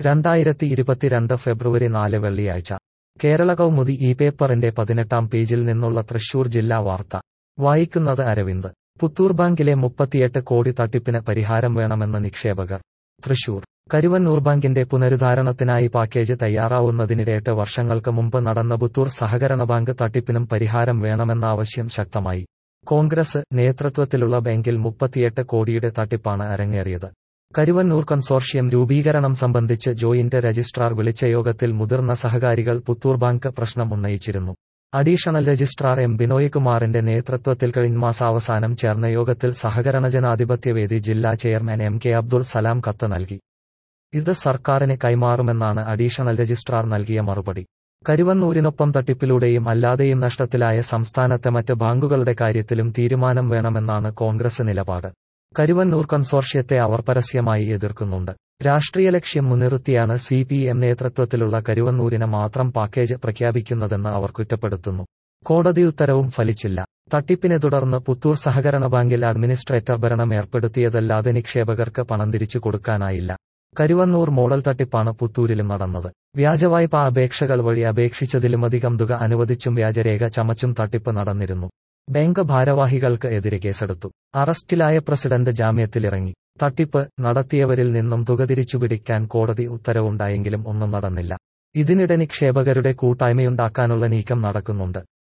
രണ്ടായിരത്തി ഇരുപത്തിരണ്ട് ഫെബ്രുവരി നാല് വെള്ളിയാഴ്ച കേരള കൗമുദി ഈ പേപ്പറിന്റെ പതിനെട്ടാം പേജിൽ നിന്നുള്ള തൃശൂർ ജില്ലാ വാർത്ത വായിക്കുന്നത് അരവിന്ദ് പുത്തൂർ ബാങ്കിലെ മുപ്പത്തിയെട്ട് കോടി തട്ടിപ്പിന് പരിഹാരം വേണമെന്ന് നിക്ഷേപകർ തൃശൂർ കരുവന്നൂർ ബാങ്കിന്റെ പുനരുദ്ധാരണത്തിനായി പാക്കേജ് തയ്യാറാവുന്നതിനിടെ എട്ട് വർഷങ്ങൾക്ക് മുമ്പ് നടന്ന പുത്തൂർ സഹകരണ ബാങ്ക് തട്ടിപ്പിനും പരിഹാരം വേണമെന്ന ആവശ്യം ശക്തമായി കോൺഗ്രസ് നേതൃത്വത്തിലുള്ള ബാങ്കിൽ മുപ്പത്തിയെട്ട് കോടിയുടെ തട്ടിപ്പാണ് അരങ്ങേറിയത് കരുവന്നൂർ കൺസോർഷ്യം രൂപീകരണം സംബന്ധിച്ച് ജോയിന്റ് രജിസ്ട്രാർ വിളിച്ച യോഗത്തിൽ മുതിർന്ന സഹകാരികൾ പുത്തൂർ ബാങ്ക് പ്രശ്നം ഉന്നയിച്ചിരുന്നു അഡീഷണൽ രജിസ്ട്രാർ എം ബിനോയ് കുമാറിന്റെ നേതൃത്വത്തിൽ കഴിഞ്ഞ മാസാവസാനം ചേർന്ന യോഗത്തിൽ സഹകരണ ജനാധിപത്യവേദി ജില്ലാ chairman M K Abdul Salam കത്ത് നൽകി ഇത് സർക്കാരിന് കൈമാറുമെന്നാണ് അഡീഷണൽ രജിസ്ട്രാർ നൽകിയ മറുപടി കരുവന്നൂരിനൊപ്പം തട്ടിപ്പിലൂടെയും അല്ലാതെയും നഷ്ടത്തിലായ സംസ്ഥാനത്തെ മറ്റ് ബാങ്കുകളുടെ കാര്യത്തിലും തീരുമാനം വേണമെന്നാണ് കോൺഗ്രസ് നിലപാട് കരുവന്നൂർ കൺസോർഷ്യത്തെ അവർ പരസ്യമായി എതിർക്കുന്നുണ്ട് രാഷ്ട്രീയ ലക്ഷ്യം മുൻനിർത്തിയാണ് സി പി എം നേതൃത്വത്തിലുള്ള കരുവന്നൂരിന് മാത്രം പാക്കേജ് പ്രഖ്യാപിക്കുന്നതെന്ന് അവർ കുറ്റപ്പെടുത്തുന്നു കോടതി ഉത്തരവും ഫലിച്ചില്ല തട്ടിപ്പിനെ തുടർന്ന് പുത്തൂർ സഹകരണ ബാങ്കിൽ അഡ്മിനിസ്ട്രേറ്റർ ഭരണം ഏർപ്പെടുത്തിയതല്ലാതെ നിക്ഷേപകർക്ക് പണം തിരിച്ചു കൊടുക്കാനായില്ല കരുവന്നൂർ മോഡൽ തട്ടിപ്പാണ് പുത്തൂരിലും നടന്നത് വ്യാജവായ്പാ അപേക്ഷകൾ വഴി അപേക്ഷിച്ചതിലുമധികം തുക അനുവദിച്ചും വ്യാജരേഖ ചമച്ചും തട്ടിപ്പ് നടന്നിരുന്നു ബാങ്ക് ഭാരവാഹികൾക്ക് എതിരെ കേസെടുത്തു അറസ്റ്റിലായ പ്രസിഡന്റ് ജാമ്യത്തിലിറങ്ങി തട്ടിപ്പ് നടത്തിയവരിൽ നിന്നും തുക തിരിച്ചുപിടിക്കാൻ കോടതി ഉത്തരവുണ്ടായെങ്കിലും ഒന്നും നടന്നില്ല ഇതിനിടെ നിക്ഷേപകരുടെ കൂട്ടായ്മയുണ്ടാക്കാനുള്ള നീക്കം നടക്കുന്നുണ്ട്